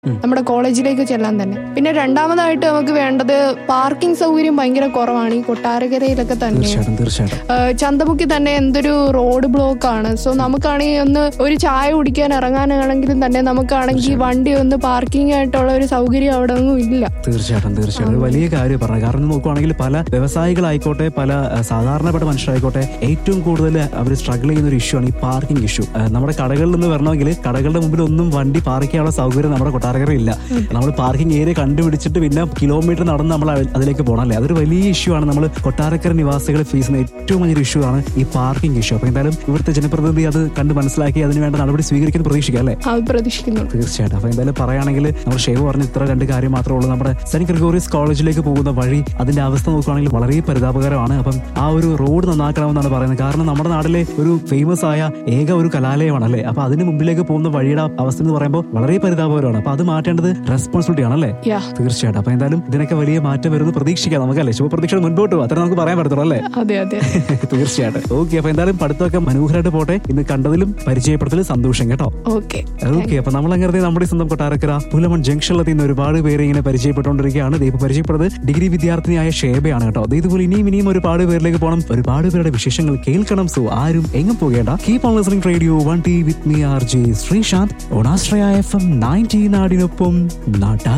നമ്മുടെ കോളേജിലേക്ക് ചെല്ലാൻ തന്നെ പിന്നെ രണ്ടാമതായിട്ട് നമുക്ക് വേണ്ടത് പാർക്കിംഗ് സൗകര്യം ഭയങ്കര കുറവാണ് ഈ കൊട്ടാരക്കരയിലൊക്കെ തന്നെ തീർച്ചയായിട്ടും തീർച്ചയായിട്ടും ഏഹ് ചന്തമുക്കി തന്നെ എന്തൊരു റോഡ് ബ്ലോക്ക് ആണ് സോ നമുക്കാണെങ്കിൽ ഒന്ന് ഒരു ചായ കുടിക്കാൻ ഇറങ്ങാനാണെങ്കിലും തന്നെ നമുക്കാണെങ്കിൽ വണ്ടി ഒന്ന് പാർക്കിംഗ് ആയിട്ടുള്ള ഒരു സൗകര്യം അവിടെ ഒന്നും ഇല്ല തീർച്ചയായിട്ടും തീർച്ചയായിട്ടും ഒരു വലിയ കാര്യം പറഞ്ഞു കാരണം ഇന്ന് നോക്കുവാണെങ്കിൽ പല വ്യവസായികളായിക്കോട്ടെ പല അഹ്, സാധാരണപ്പെട്ട മനുഷ്യരായിക്കോട്ടെ ഏറ്റവും കൂടുതൽ അവർ സ്ട്രഗിൾ ചെയ്യുന്ന ഒരു ഇഷ്യൂ ആണ് ഈ പാർക്കിംഗ് ഇഷ്യൂ നമ്മുടെ കടകളിൽ നിന്ന് വരണമെങ്കിൽ കടകളുടെ മുമ്പിൽ ഒന്നും വണ്ടി പാർക്ക് ചെയ്യാനുള്ള സൗകര്യം നമ്മുടെ കൊട്ടാരക്കര ഇല്ല നമ്മൾ പാർക്കിംഗ് ഏരിയ കണ്ടുപിടിച്ചിട്ട് പിന്നെ കിലോമീറ്റർ നടന്ന് നമ്മൾ അ- അതിലേക്ക് പോകണം അല്ലേ അതൊരു വലിയ ഇഷ്യൂ ആണ് നമ്മൾ കൊട്ടാരക്കര നിവാസികൾ ഫേസ് ചെയ്യുന്ന ഏറ്റവും വലിയൊരു ഇഷ്യൂ ആണ് ഈ പാർക്കിംഗ് ഇഷ്യൂ അപ്പൊ എന്തായാലും ഇവിടുത്തെ ജനപ്രതിനിധി അത് കണ്ട് മനസ്സിലാക്കി അതിന് വേണ്ട നടപടി സ്വീകരിക്കുന്നു പ്രതീക്ഷിക്കാം അല്ലേ അത് പ്രതീക്ഷിക്കുന്നുണ്ട് തീർച്ചയായിട്ടും അപ്പൊ എന്തായാലും പറയുകയാണെങ്കിൽ നമ്മൾ ഷേവ് പറഞ്ഞ ഇത്ര രണ്ട് കാര്യം മാത്രമേ ഉള്ളൂ നമ്മുടെ സെന്റ് ഗ്രിഗോറിയസ് കോളേജിലേക്ക് പോകുന്ന വഴി അതിന്റെ അവസ്ഥ നോക്കുകയാണെങ്കിൽ വളരെ പരിതാപകരമാണ് അപ്പം ആ ഒരു റോഡ് നന്നാക്കണമെന്നാണ് പറയുന്നത് കാരണം നമ്മുടെ നാട്ടിലെ ഒരു ഫേമസ് ആയ ഏക ഒരു കലാലയമാണ് അല്ലേ അപ്പൊ അതിന് മുമ്പിലേക്ക് പോകുന്ന വഴിയുടെ അവസ്ഥ എന്ന് പറയുമ്പോൾ വളരെ പരിതാപകരമാണ് അപ്പൊ അത് മാറ്റേണ്ടത് റെസ്പോൺസിബിലിറ്റി ആണല്ലേ യാ തീർച്ചയായിട്ടും അപ്പൊ എന്തായാലും ഇതിനൊക്കെ വലിയ മാറ്റം വരുമെന്ന് പ്രതീക്ഷിക്കാം നമുക്കല്ലേ ശുഭപ്രതീക്ഷ മുൻപോട്ട് പോകും അത്ര നമുക്ക് പറയാൻ പറ്റത്തുള്ളൂ അല്ലേ അതെ അതെ തീർച്ചയായിട്ടും ഓക്കെ അപ്പൊ എന്തായാലും പഠിത്തമൊക്കെ മനോഹരമായിട്ട് പോട്ടെ ഇന്ന് കണ്ടതിലും പരിചയപ്പെടുത്തലും സന്തോഷം കേട്ടോ ഓക്കെ ഓക്കെ അപ്പൊ നമ്മൾ അങ്ങനെ നമ്മുടെ സ്വന്തം കൊട്ടാരക്കര പുലമൺ ജംഗ്ഷനിലെത്തി നിന്ന് ഒരുപാട് പേരെ ഇങ്ങനെ പരിചയപ്പെട്ടുകൊണ്ടിരിക്കുകയാണ് ദീപ് പരിചയപ്പെടുന്നത് ഡിഗ്രി വിദ്യാർത്ഥിനിയായ ഷേബയാണ് കേട്ടോ ദേ ഇതുപോലെ ഇനിയും ഇനിയും ഒരുപാട് പേരിലേക്ക് പോകണം ഒരുപാട് പേരുടെ വിശേഷങ്ങൾ കേൾക്കണം സോ ആരും എങ്ങും പോകേണ്ട keep on listening radio one T with me R J Sreesanth ഓണാശ്രയ എഫ് എം നയൻറ്റി നാടിനൊപ്പം നാട്ടാർ